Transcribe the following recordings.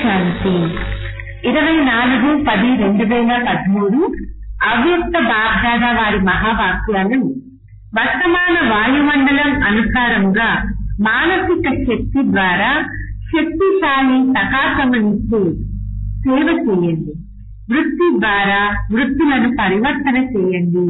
శాంతి ఇరవై నాలుగు పది రెండు వేల పదమూడు అవ్యక్త బాగ్దాదా వారి మహావాక్యాలు వర్తమాన వాయుమండలం అనుసారంగా మానసిక శక్తి ద్వారా శక్తిశాలి సకాశమనిచ్చే సేవ చేయండి వృత్తి ద్వారా వృత్తులను పరివర్తన చేయండి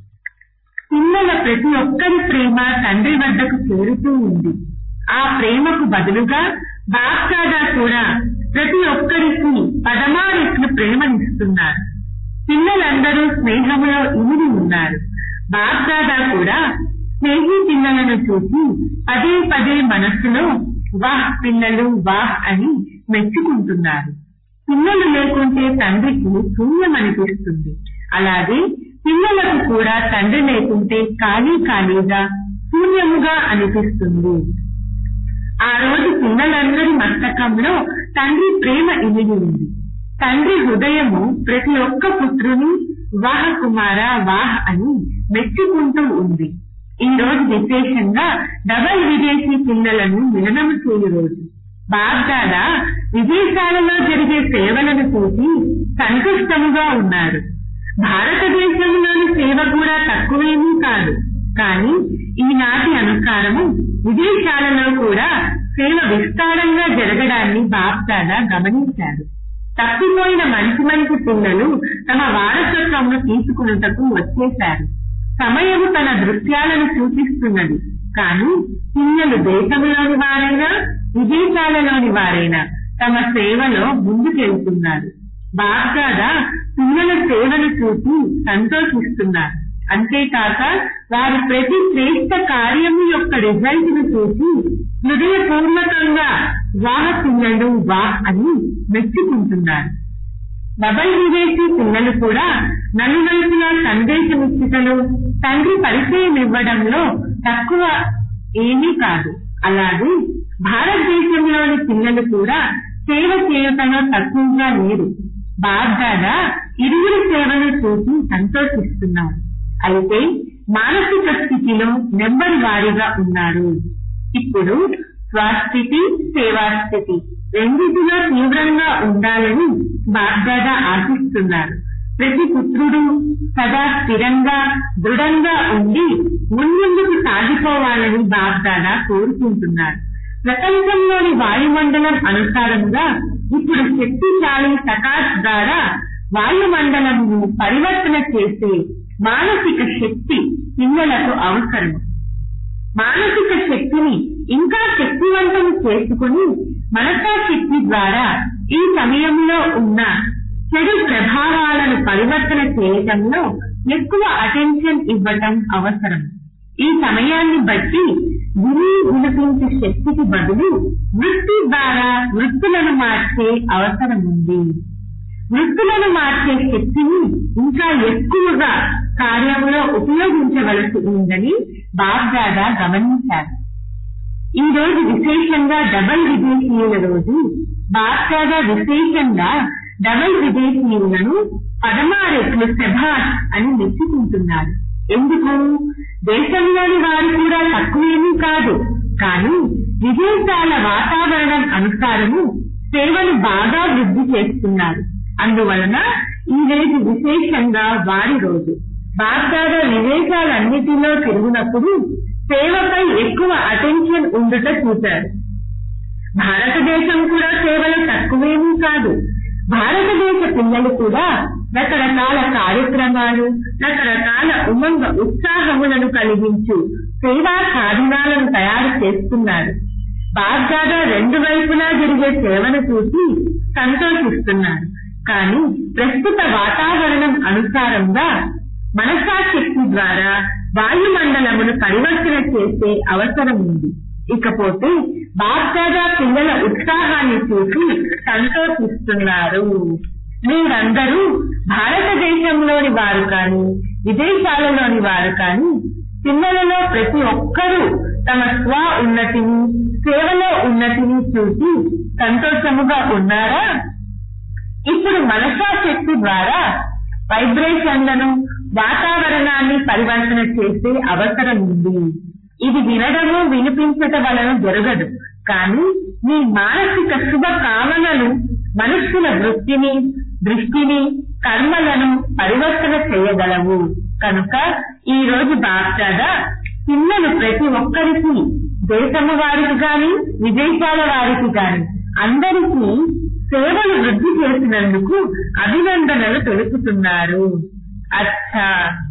పిల్లల ప్రతి ఒక్కరి ప్రేమ తండ్రి వద్దకు చేరుతూ ఉంది ఆ ప్రేమకు బదులుగా బాప్దాదా కూడా ప్రతి ఒక్కరికి పదమారెట్లు ప్రేమనిస్తున్నారు పిల్లలందరూ స్నేహములో ఇమిడి ఉన్నారు బాప్దాదా కూడా స్నేహి పిల్లలను చూసి పదే పదే మనస్సులో వాహ్ పిల్లలు వాహ్ అని మెచ్చుకుంటున్నారు పిల్లలు లేకుంటే తండ్రికి శూన్యం అనిపిస్తుంది అలాగే పిల్లలకు కూడా తండ్రి లేకుంటే ఖాళీ ఖాళీగా శూన్యముగా అనిపిస్తుంది ఆ రోజు పిల్లలందరి మస్తకంలో తండ్రి ప్రేమ ఇమిడి ఉంది తండ్రి హృదయము ప్రతి ఒక్క పుత్రుని వాహ కుమార వాహ్ అని మెచ్చుకుంటూ ఉంది ఈ రోజు విశేషంగా డబల్ విదేశీ పిల్లలను మిలనము చేయు రోజు బాగ్దాదా విదేశాలలో జరిగే సేవలను చూసి సంతుష్టముగా ఉన్నారు భారతదేశంలోని సేవ కూడా తక్కువేమీ కాదు కానీ ఈనాటి అనుసారము విదేశాలలో కూడా సేవ విస్తారంగా జరగడాన్ని బాప్దాదా గమనించారు తప్పిపోయిన మంచి మంచి పిల్లలు తమ వారసత్వంను తీసుకున్నటకు వచ్చేశారు సమయము తన దృశ్యాలను చూపిస్తున్నది కానీ పిల్లలు దేశంలోని వారైనా విదేశాలలోని వారైనా తమ సేవలో ముందుకెళ్తున్నారు బాగ్దాదా పిల్లల సేవను చూసి సంతోషిస్తున్నారు అంతేకాక వారి ప్రతి శ్రేష్ట కార్యము యొక్క రిజల్ట్ ను చూసి హృదయపూర్వకంగా వాహ పిల్లలు వాహ్ అని మెచ్చుకుంటున్నారు డబల్ విదేశీ పిల్లలు కూడా నలువైపులా సందేశమిచ్చుటలు తండ్రి పరిచయం ఇవ్వడంలో తక్కువ ఏమీ కాదు అలాగే భారతదేశంలోని పిల్లలు కూడా సేవ చేయటంలో తక్కువగా లేరు బాగ్దాదా ఇరువురి సేవను చూసి సంతోషిస్తున్నారు అయితే మానసిక స్థితిలో నెంబర్ వారీగా ఉన్నారు ఇప్పుడు స్వస్థితి సేవాస్థితి రెండింటిలో తీవ్రంగా ఉండాలని బాగ్దాదా ఆశిస్తున్నారు ప్రతి పుత్రుడు సదా స్థిరంగా దృఢంగా ఉండి ముందుకు సాగిపోవాలని బాగ్దాదా కోరుకుంటున్నారు ప్రపంచంలోని వాయుమండలం అనుసారంగా ఇప్పుడు శక్తిశాలి సకాశ్ ద్వారా వాయుమండలము పరివర్తన చేసే మానసిక శక్తి పిల్లలకు అవసరం మానసిక శక్తిని ఇంకా శక్తివంతం చేసుకుని మనసా శక్తి ద్వారా ఈ సమయంలో ఉన్న చెడు ప్రభావాలను పరివర్తన చేయటంలో ఎక్కువ అటెన్షన్ ఇవ్వటం అవసరం ఈ సమయాన్ని బట్టి విని వినిపించే శక్తికి బదులు వృత్తి ద్వారా వృత్తులను మార్చే అవసరం ఉంది వృత్తులను మార్చే శక్తిని ఇంకా ఎక్కువగా కార్యంలో ఉపయోగించవలసి ఉందని బాగ్దాదా గమనించారు ఈ రోజు విశేషంగా డబల్ విదేశీయుల రోజు బాగ్దాదా విశేషంగా డబల్ విదేశీయులను పదమారెట్లు సెభాష్ అని మెచ్చుకుంటున్నారు ఎందుకు దేశంలోని వారు కూడా తక్కువేమీ కాదు కానీ విదేశాల వాతావరణం అనుసారము సేవను బాగా వృద్ధి చేస్తున్నారు అందువలన ఈ రోజు విశేషంగా వారి రోజు బాగ్దాదా విదేశాలన్నిటిలో తిరిగినప్పుడు సేవపై ఎక్కువ అటెన్షన్ ఉండుట చూశారు భారతదేశం కూడా సేవలు తక్కువేమీ కాదు భారతదేశ పిల్లలు కూడా రకరకాల కార్యక్రమాలు రకరకాల ఉమంగ ఉత్సాహములను కలిగించు సేవా సాధనాలను తయారు చేస్తున్నారు బాగ్దాదా రెండు వైపులా జరిగే సేవను చూసి సంతోషిస్తున్నారు కానీ ప్రస్తుత వాతావరణం అనుసారంగా మనసాశక్తి ద్వారా వాయుమండలమును పరివర్తన చేసే అవసరం ఉంది ఇకపోతే బాగ్దాదా పిల్లల ఉత్సాహాన్ని చూసి సంతోషిస్తున్నారు మీరందరూ భారతదేశంలోని వారు కానీ విదేశాలలోని వారు కానీ పిల్లలలో ప్రతి ఒక్కరూ తమ స్వ ఉన్నతిని సేవలో ఉన్నతిని చూసి సంతోషముగా ఉన్నారా ఇప్పుడు మనసా శక్తి ద్వారా వైబ్రేషన్లను వాతావరణాన్ని పరివర్తన చేసే అవసరం ఉంది ఇది వినడము వినిపించట వలన జరగదు కానీ మీ మానసిక శుభ కామనలు మనుష్యుల వృత్తిని దృష్టిని కర్మలను పరివర్తన చేయగలవు కనుక ఈ రోజు బాప్దాదా పిల్లలు ప్రతి ఒక్కరికి దేశము వారికి గాని విదేశాల వారికి గాని అందరికీ సేవలు వృద్ధి చేసినందుకు అభినందనలు తెలుపుతున్నారు అచ్చా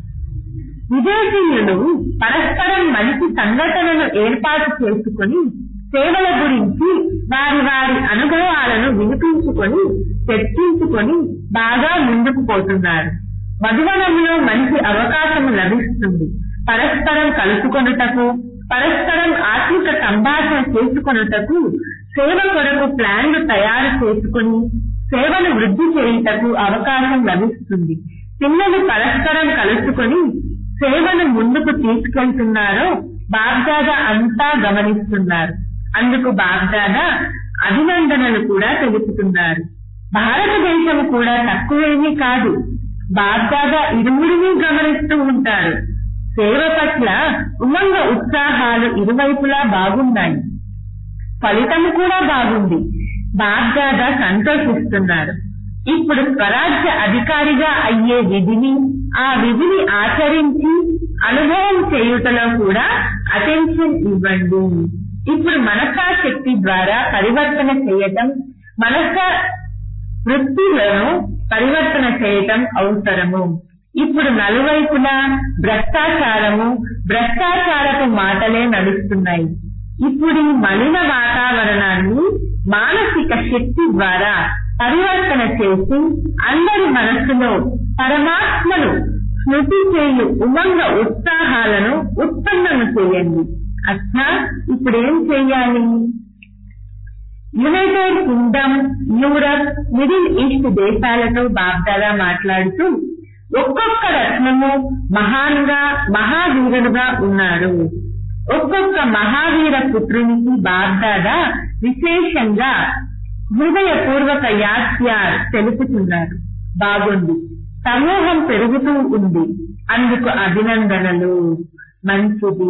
విదేశీయులు పరస్పరం మంచి సంఘటనలు ఏర్పాటు చేసుకుని సేవల గురించి వారి వారి అనుభవాలను వినిపించుకొని చర్చించుకొని బాగా ముందుకు పోతున్నారు మధువనంలో మంచి అవకాశం లభిస్తుంది పరస్పరం కలుసుకొనుటకు పరస్పరం ఆత్మిక సంభాషణ చేసుకొనుటకు సేవ కొరకు ప్లాన్లు తయారు చేసుకుని సేవను వృద్ధి చేయుటకు అవకాశం లభిస్తుంది పిల్లలు పరస్పరం కలుసుకొని సేవను ముందుకు తీసుకెళ్తున్నారో బాగ్దాదా అంతా గమనిస్తున్నారు అందుకు బాగ్దాదా అభినందనలు కూడా తెలుపుతున్నారు భారతదేశం కూడా తక్కువేమీ కాదు బాగ్దాదా ఇరువురిని గమనిస్తూ ఉంటారు సేవ పట్ల ఉమంగ ఉత్సాహాలు ఇరువైపులా బాగున్నాయి ఫలితం కూడా బాగుంది బాగ్దాదా సంతోషిస్తున్నారు ఇప్పుడు స్వరాజ్య అధికారిగా అయ్యే విధిని ఆ విధిని ఆచరించి అనుభవం చేయుటలో కూడా అటెన్షన్ ఇవ్వండి ఇప్పుడు మనసా శక్తి ద్వారా పరివర్తన చేయటం మనస వృత్తిలను పరివర్తన చేయటం అవసరము ఇప్పుడు నలువైపులా భ్రష్టాచారము భ్రష్టాచారపు మాటలే నడుస్తున్నాయి ఇప్పుడు ఈ మలిన వాతావరణాన్ని మానసిక శక్తి ద్వారా పరివర్తన చేసి అందరి మనస్సులో పరమాత్మను స్మృతి చేయు ఉమంగ ఉత్సాహాలను ఉత్పన్నం చేయండి అచ్చా ఇప్పుడేం చెయ్యాలి United Kingdom Europe Middle East దేశాలతో బాబ్దాదా మాట్లాడుతూ ఒక్కొక్క రత్నము మహాన్గా మహావీరుడుగా ఉన్నాడు ఒక్కొక్క మహావీర పుత్రునికి బాబ్దాదా విశేషంగా హృదయపూర్వక యాత్యార్ తెలుపుతున్నారు బాగుంది సమూహం పెరుగుతూ ఉంది అందుకు అభినందనలు మంచిది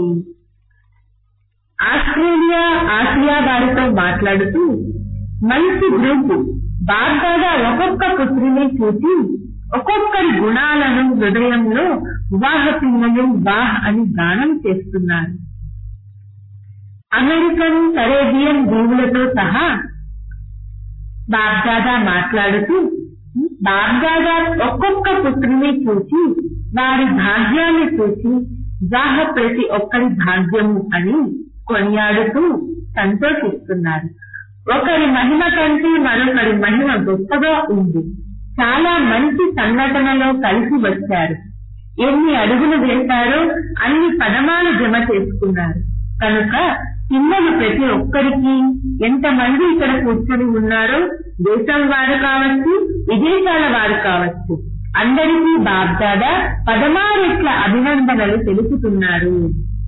ఆస్ట్రేలియా ఆసియా వారితో మాట్లాడుతూ మంచి గ్రూప్ బాగ్దాదా ఒక్కొక్క పుత్రిని చూసి ఒక్కొక్కరి గుణాలను హృదయంలో వాహ పిల్లలు వాహ్ అని గానం చేస్తున్నారు అమెరికన్ కరేబియన్ దీవులతో సహా బాగ్దాదా మాట్లాడుతూ బాగ్దాదా ఒక్కొక్క పుత్రుని చూసి వారి భాగ్యాన్ని చూసి వాహ ప్రతి ఒక్కరి భాగ్యము అని కొనియాడుతూ సంతోషిస్తున్నారు ఒకరి మహిమ కంటే మరొకరి మహిమ గొప్పగా ఉంది చాలా మంచి సంఘటనలో కలిసి వచ్చారు ఎన్ని అడుగులు వేశారో అన్ని పదమాలు జమ చేసుకున్నారు కనుక పిల్లలు ప్రతి ఒక్కరికి ఎంతమంది ఇక్కడ కూర్చొని ఉన్నారో దేశం వారు కావచ్చు విదేశాల వారు కావచ్చు అందరికీ బాబ్దాదా పదమారెట్ల అభినందనలు తెలుపుతున్నారు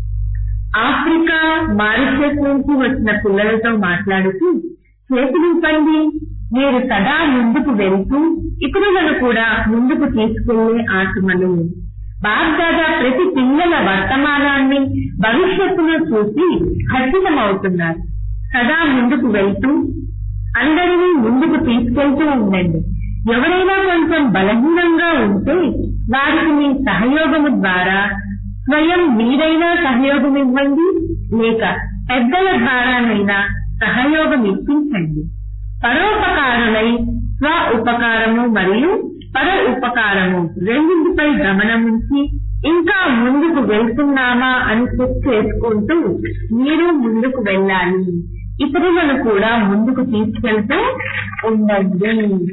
ఆఫ్రికా మారిషస్ నుంచి వచ్చిన పిల్లలతో మాట్లాడుతూ చేతులింపండి మీరు సదా ముందుకు వెళ్తూ ఇతరులను కూడా ముందుకు తీసుకెళ్లే ఆత్మలు బాగ్దాదా ప్రతి పిల్లల వర్తమానాన్ని భవిష్యత్తును చూసి ఖచ్చితమవుతున్నారు సదా ముందుకు వెళ్తూ అందరినీ ముందుకు తీసుకెళ్తూ ఉండండి ఎవరైనా కొంచెం బలహీనంగా ఉంటే వారికి మీ సహయోగము ద్వారా స్వయం మీరైనా సహయోగం ఇవ్వండి లేక పెద్దల ద్వారానైనా సహయోగం ఇప్పించండి పరోపకారులై స్వ ఉపకారము మరియు పర ఉపకారము రెండింటిపై గమనం ఉంచి ఇంకా ముందుకు వెళ్తున్నామా అని చెక్ చేసుకుంటూ మీరు ముందుకు వెళ్ళాలి ఇతరులను కూడా ముందుకు తీసుకెళ్తూ ఉండండి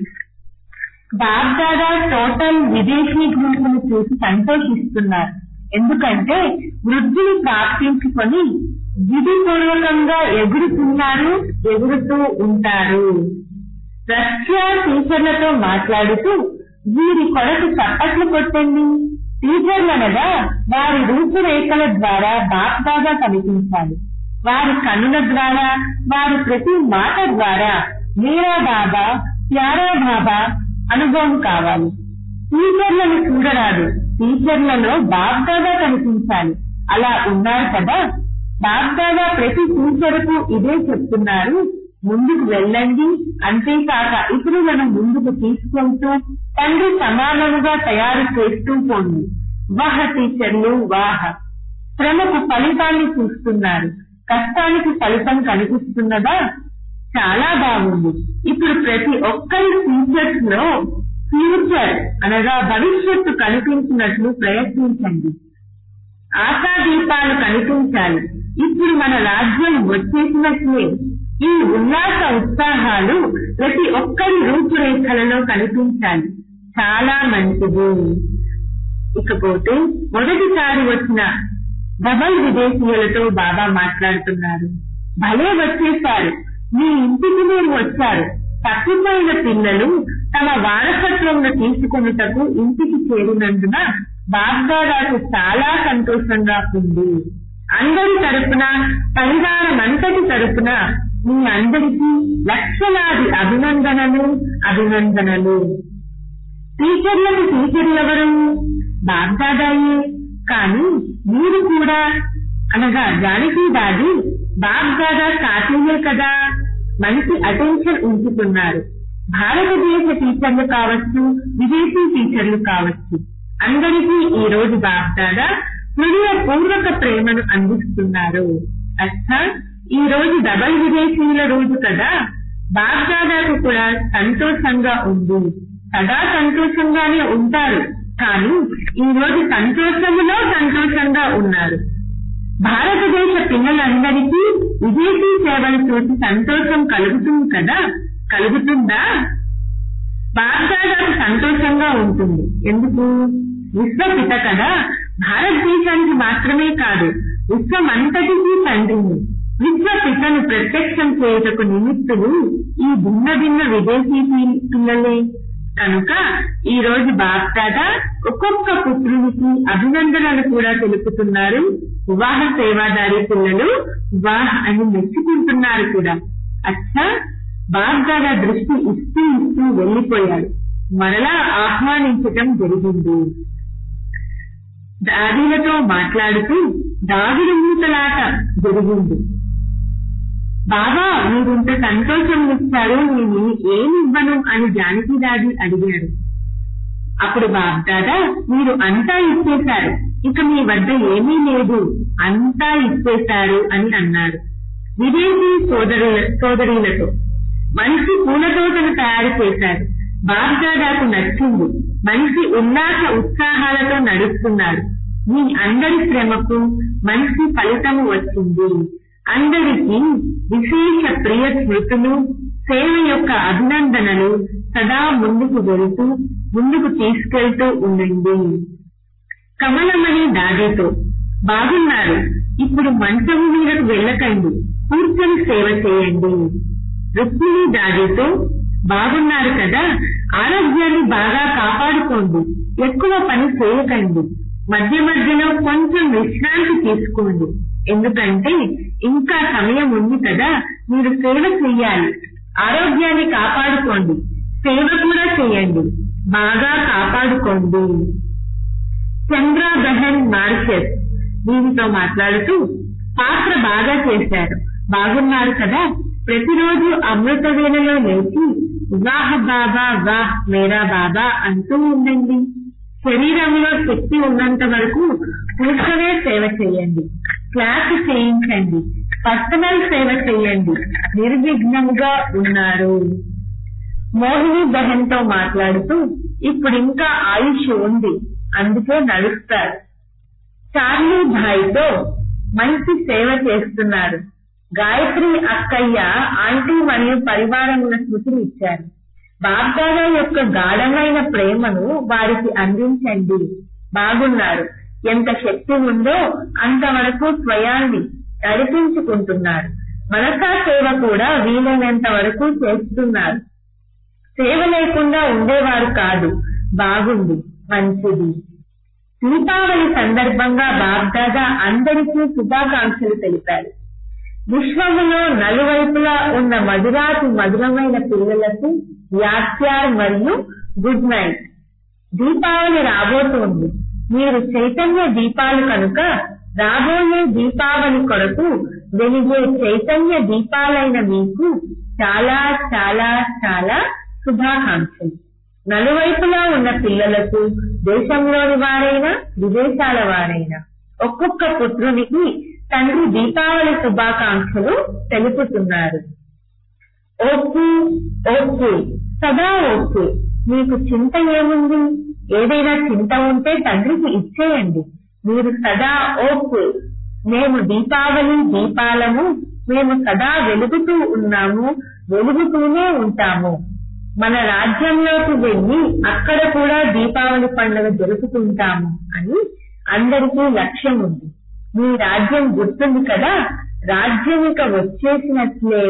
బాగ్దాదా టోటల్ విదేశీ గ్రూపును చూసి సంతోషిస్తున్నారు ఎందుకంటే వృద్ధిని ప్రాప్తించుకొని విధిపూర్వకంగా ఎగురుతున్నారు ఎగురుతూ ఉంటారు రష్యా టీచర్లతో మాట్లాడుతూ వీరి కొరకు చప్పట్లు కొట్టండి టీచర్లనగా వారి రూపురేఖల ద్వారా బాగా కనిపించాలి వారి కన్నుల ద్వారా వారి ప్రతి మాట ద్వారా మీరా బాబా ప్యారా బాబా అనుభవం కావాలి టీచర్లను చూడరాదు టీచర్లలో బాగ్దాదా కనిపించాలి అలా ఉన్నారు కదా బాగ్దాదా ప్రతి టీచర్కు ఇదే చెప్తున్నారు ముందుకు వెళ్ళండి అంతేకాక ఇతరులను ముందుకు తీసుకెళ్తూ తండ్రి సమానముగా తయారు చేస్తూ పోండి వాహ టీచర్లు వాహ శ్రమకు ఫలితాన్ని చూస్తున్నారు కష్టానికి ఫలితం కనిపిస్తున్నదా చాలా బాగుంది ఇప్పుడు ప్రతి ఒక్కరి ఫీచర్స్ లో ఫ్యూచర్ అనగా భవిష్యత్తు కనిపించినట్లు ప్రయత్నించండి ఆశా దీపాలు కనిపించాలి ఇప్పుడు మన రాజ్యం వచ్చేసినట్లే ఈ ఉల్లాస ఉత్సాహాలు ప్రతి ఒక్కరి రూపురేఖలలో కనిపించాలి చాలా మంచిది ఇకపోతే మొదటిసారి వచ్చిన డబల్ విదేశీయులతో బాబా మాట్లాడుతున్నారు భలే వచ్చేశారు మీ ఇంటికి మేము వచ్చారు తప్పిపోయిన పిల్లలు తమ వారసత్వంను తీసుకొనుటకు ఇంటికి చేరినందున బాగ్దాదాకు చాలా సంతోషంగా ఉంది అందరి తరపున పరివారం అంతటి తరపున మీ అందరికీ లక్షలాది అభినందనలు అభినందనలు టీచర్లకు టీచర్లు ఎవరు బాగ్దాదాయే కానీ మీరు కూడా అనగా జానకి దాది బాగ్దాదా కాతీయే కదా మంచి అటెన్షన్ ఉంచుతున్నారు భారతదేశ టీచర్లు కావచ్చు విదేశీ టీచర్లు కావచ్చు అందరికీ ఈ రోజు బాగ్దాదా హృదయ పూర్వక ప్రేమను అందిస్తున్నారు అచ్చా ఈ రోజు డబల్ విదేశీయుల రోజు కదా బాగ్దాదాకు కూడా సంతోషంగా ఉంది సదా సంతోషంగానే ఉంటారు కానీ ఈ రోజు సంతోషములో సంతోషంగా ఉన్నారు భారతదేశ పిల్లలందరికీ విదేశీ సేవలు చూసి సంతోషం కలుగుతుంది కదా కలుగుతుందా బాగ్దాదాకు సంతోషంగా ఉంటుంది ఎందుకు విశ్వపిత కదా భారతదేశానికి మాత్రమే కాదు విశ్వమంతటికీ తండ్రిని విశ్వపితను ప్రత్యక్షం చేయుటకు నిమిత్తులు ఈ భిన్న భిన్న విదేశీ పిల్లలే కనుక ఈ రోజు బాప్దాదా ఒక్కొక్క పుత్రునికి అభినందనలు కూడా తెలుపుతున్నారు వివాహ సేవాదారి పిల్లలు వాహ్ అని మెచ్చుకుంటున్నారు కూడా అచ్చా బాగ్దాదా దృష్టి ఇస్తూ ఇస్తూ వెళ్లిపోయాడు మరలా ఆహ్వానించటం జరిగింది దాదీలతో మాట్లాడుతూ దాగుడు మూతలాట జరిగింది బాబా మీరింత సంతోషం ఇచ్చారు నేను ఏమి ఇవ్వను అని జానకి దాది అడిగాడు అప్పుడు బాబ్దాదా మీరు అంతా ఇచ్చేశారు ఇక మీ వద్ద ఏమీ లేదు అంతా ఇచ్చేశారు అని అన్నాడు విదేశీ సోదరుల సోదరులతో మంచి పూల తోటను తయారు చేశారు బాబ్దాదాకు నచ్చింది మంచి ఉల్లాస ఉత్సాహాలతో నడుస్తున్నారు మీ అందరి శ్రమకు మంచి ఫలితము వచ్చింది అందరికీ విశేష ప్రియ స్మృతులు సేవ యొక్క అభినందనలు సదా ముందుకు వెళుతూ ముందుకు తీసుకెళ్తూ ఉండండి కమలమణి దాదితో బాగున్నారు ఇప్పుడు మంచము మీదకు వెళ్ళకండి కూర్చొని సేవ చేయండి రుక్మిణి దాదితో బాగున్నారు కదా ఆరోగ్యాన్ని బాగా కాపాడుకోండి ఎక్కువ పని చేయకండి మధ్య మధ్యలో కొంచెం విశ్రాంతి తీసుకోండి ఎందుకంటే ఇంకా సమయం ఉంది కదా మీరు సేవ చెయ్యాలి ఆరోగ్యాన్ని కాపాడుకోండి సేవ కూడా చేయండి బాగా కాపాడుకోండి చంద్ర బెహన్ మార్కెట్ దీనితో మాట్లాడుతూ పాత్ర బాగా చేశారు బాగున్నారు కదా ప్రతిరోజు అమృత వేళలో లేచి వాహ్ బాబా వాహ్ మేరా బాబా అంటూ ఉండండి శరీరంలో శక్తి ఉన్నంత వరకు కూర్చొనే సేవ చేయండి క్లాస్ చేయించండి పర్సనల్ సేవ చేయండి నిర్విఘ్నంగా ఉన్నారు మోహిని బహన్ తో మాట్లాడుతూ ఇప్పుడు ఇంకా ఆయుష్ ఉంది అందుకే నడుస్తారు చార్లీ భాయ్తో మంచి సేవ చేస్తున్నారు గాయత్రి అక్కయ్య ఆంటీ మరియు పరివారముల స్మృతిని ఇచ్చారు బాబ్దాదా యొక్క గాఢమైన ప్రేమను వారికి అందించండి బాగున్నారు ఎంత శక్తి ఉందో అంతవరకు స్వయాన్ని నడిపించుకుంటున్నారు మనసా సేవ కూడా వీలైనంత వరకు చేస్తున్నారు సేవ లేకుండా ఉండేవారు కాదు బాగుంది మంచిది దీపావళి సందర్భంగా బాబ్దాదా అందరికీ శుభాకాంక్షలు తెలిపారు విశ్వములో నలువైపులా ఉన్న మధురాతి మధురమైన పిల్లలకు యాత్యార్ మరియు గుడ్ నైట్ దీపావళి రాబోతోంది మీరు చైతన్య దీపాలు కనుక రాబోయే దీపావళి కొరకు వెలిగే చైతన్య దీపాలైన మీకు చాలా చాలా చాలా శుభాకాంక్షలు నలువైపులా ఉన్న పిల్లలకు దేశంలోని వారైనా విదేశాల వారైనా ఒక్కొక్క పుత్రునికి తండ్రి దీపావళి శుభాకాంక్షలు తెలుపుతున్నారు ఓకే ఓకే సదా ఓకే మీకు చింత ఏముంది ఏదైనా చింత ఉంటే తండ్రికి ఇచ్చేయండి మీరు సదా ఓకే మేము దీపావళి దీపాలము మేము సదా వెలుగుతూ ఉన్నాము వెలుగుతూనే ఉంటాము మన రాజ్యంలోకి వెళ్ళి అక్కడ కూడా దీపావళి పండుగ జరుపుకుంటాము అని అందరికీ లక్ష్యం ఉంది మీ రాజ్యం గుర్తుంది కదా రాజ్యం ఇక వచ్చేసినట్లే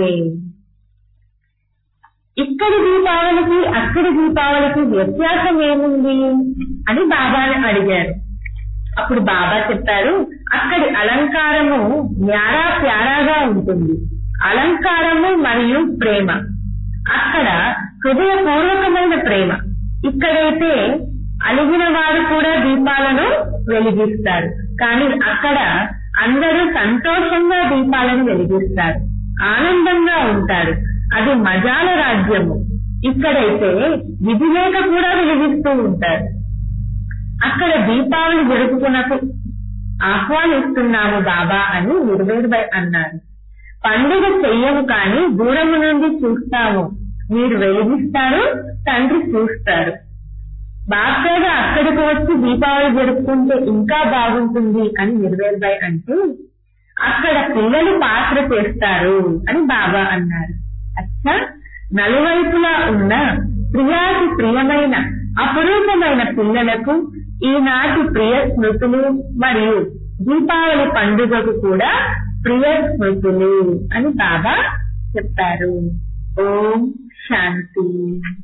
ఇక్కడి దీపావళికి అక్కడి దీపావళికి వ్యత్యాసం ఏముంది అని బాబాని అడిగారు అప్పుడు బాబా చెప్పారు అక్కడి అలంకారము న్యారా ప్యారాగా ఉంటుంది అలంకారము మరియు ప్రేమ అక్కడ హృదయపూర్వకమైన ప్రేమ ఇక్కడైతే అలిగిన వారు కూడా దీపాలను వెలిగిస్తారు కానీ అక్కడ అందరూ సంతోషంగా దీపాలను వెలిగిస్తారు ఆనందంగా ఉంటారు అది మజాల రాజ్యము ఇక్కడైతే విధి లేక కూడా వెలిగిస్తూ ఉంటారు అక్కడ దీపావళి జరుపుకున్నకు ఆహ్వానిస్తున్నాము బాబా అని నిర్వేర్భై అన్నారు పండుగ చెయ్యము కానీ దూరము నుండి చూస్తాము మీరు వెలిగిస్తారు తండ్రి చూస్తారు బాగా అక్కడికి వచ్చి దీపావళి జరుపుకుంటే ఇంకా బాగుంటుంది అని నిర్వేర్భై అంటే అక్కడ పిల్లలు పాత్ర చేస్తారు అని బాబా అన్నారు అచ్చా నలువైపులా ఉన్న ప్రియాతి ప్రియమైన అపురూపమైన పిల్లలకు ఈనాటి ప్రియ స్మృతులు మరియు దీపావళి పండుగకు కూడా ప్రియ స్మృతులు అని బాబా చెప్పారు ఓం శాంతి